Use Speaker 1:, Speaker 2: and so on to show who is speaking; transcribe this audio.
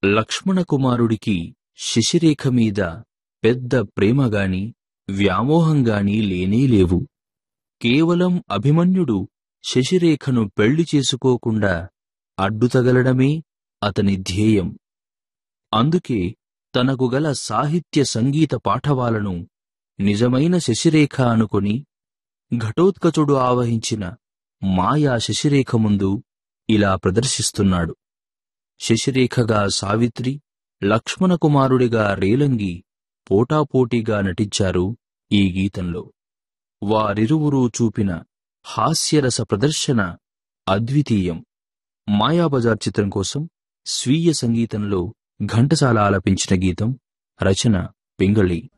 Speaker 1: లక్ష్మణకుమారుడికి శశిరేఖ మీద పెద్ద ప్రేమగాని వ్యామోహంగాని లేనేలేవు కేవలం అభిమన్యుడు శశిరేఖను పెళ్లి చేసుకోకుండా అడ్డుతగలడమే అతని ధ్యేయం అందుకే తనకు గల సాహిత్య సంగీత పాఠవాలను నిజమైన శశిరేఖ అనుకొని ఘటోత్కచుడు ఆవహించిన మాయా శశిరేఖ ముందు ఇలా ప్రదర్శిస్తున్నాడు శశిరేఖగా సావిత్రి లక్ష్మణకుమారుడిగా రేలంగి పోటాపోటీగా నటించారు ఈ గీతంలో వారిరువురూ చూపిన హాస్యరస ప్రదర్శన అద్వితీయం మాయాబజార్ చిత్రం కోసం స్వీయ సంగీతంలో ఘంటసాల ఆలపించిన గీతం రచన పింగళి